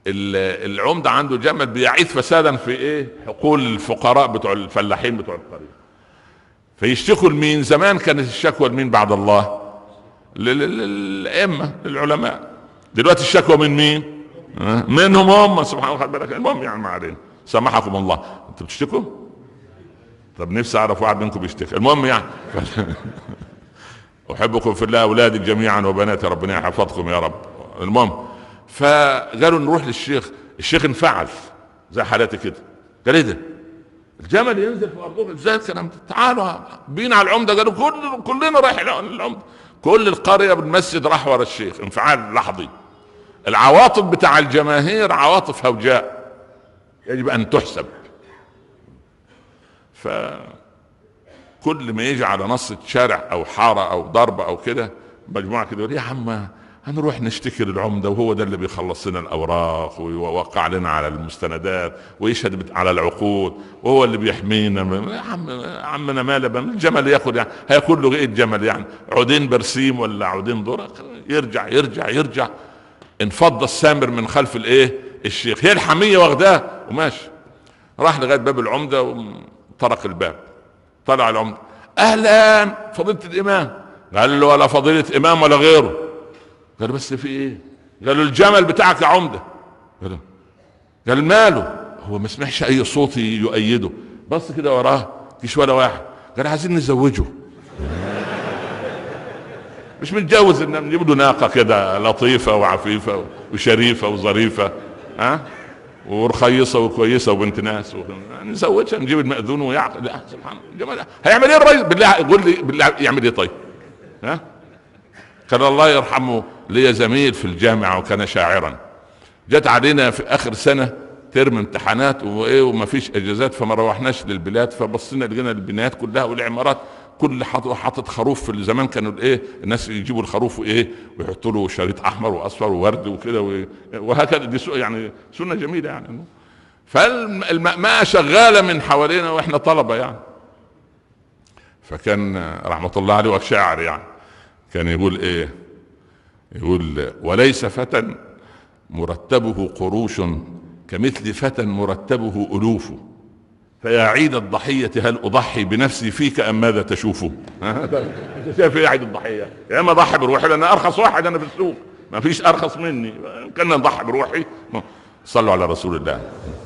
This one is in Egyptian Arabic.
ال- العمده عنده جمل بيعيد فسادا في ايه حقول الفقراء بتوع الفلاحين بتوع القريه فيشتكوا لمين زمان كانت الشكوى لمين بعد الله لل- لل- للائمه للعلماء دلوقتي الشكوى من مين ها؟ منهم هم سبحان الله خد بالك المهم يعني ما علينا سامحكم الله انتوا بتشتكوا طب نفسي اعرف واحد منكم بيشتكي المهم يعني احبكم في الله اولادي جميعا وبناتي ربنا يحفظكم يا رب المهم فقالوا نروح للشيخ الشيخ انفعل زي حالاتي كده قال ايه ده الجمل ينزل في ارضه ازاي الكلام ده تعالوا بينا على العمده قالوا كل كلنا رايحين للعمده كل القريه بالمسجد راح ورا الشيخ انفعال لحظي العواطف بتاع الجماهير عواطف هوجاء يجب ان تحسب ف كل ما يجي على نص شارع او حاره او ضربه او كده مجموعه كده يقول يا عم هنروح نشتكي للعمده وهو ده اللي بيخلص لنا الاوراق ويوقع لنا على المستندات ويشهد بت- على العقود وهو اللي بيحمينا يا عم يا عمنا ماله بقى، الجمل ياخد يعني هياكل له ايه الجمل يعني عودين برسيم ولا عودين ذره يرجع يرجع يرجع انفض السامر من خلف الايه الشيخ هي الحميه واخداه وماشي راح لغايه باب العمده وطرق الباب طلع العمده اهلا فضيله الامام قال له ولا فضيله امام ولا غيره قال بس في ايه قالوا الجمل بتاعك يا عمده قال قال ماله هو ما سمعش اي صوت يؤيده بص كده وراه مفيش ولا واحد قال عايزين نزوجه مش متجوز ان نجيب له ناقه كده لطيفه وعفيفه وشريفه وظريفه ها ورخيصه وكويسه وبنت ناس و... نزوجها نجيب المأذون ويعقل لا سبحان الله جمال هيعمل ايه الرئيس بالله قول لي بالله يعمل ايه طيب ها كان الله يرحمه لي زميل في الجامعه وكان شاعرا جت علينا في اخر سنه ترم امتحانات وايه وما فيش اجازات فما روحناش للبلاد فبصينا لقينا البنايات كلها والعمارات كل حاطط حاطط خروف في الزمان كانوا الايه الناس يجيبوا الخروف وايه ويحطوا له شريط احمر واصفر وورد وكده و- وهكذا دي سو- يعني سنه جميله يعني فالمأماة شغاله من حوالينا واحنا طلبه يعني فكان رحمه الله عليه وشاعر يعني كان يقول ايه يقول وليس فتى مرتبه قروش كمثل فتى مرتبه ألوف فيا عيد الضحية هل أضحي بنفسي فيك أم ماذا تشوف ها؟ أنت شايف إيه عيد الضحية يا إما أضحي بروحي لأن أرخص واحد أنا في السوق ما فيش أرخص مني كان أضحي بروحي صلوا على رسول الله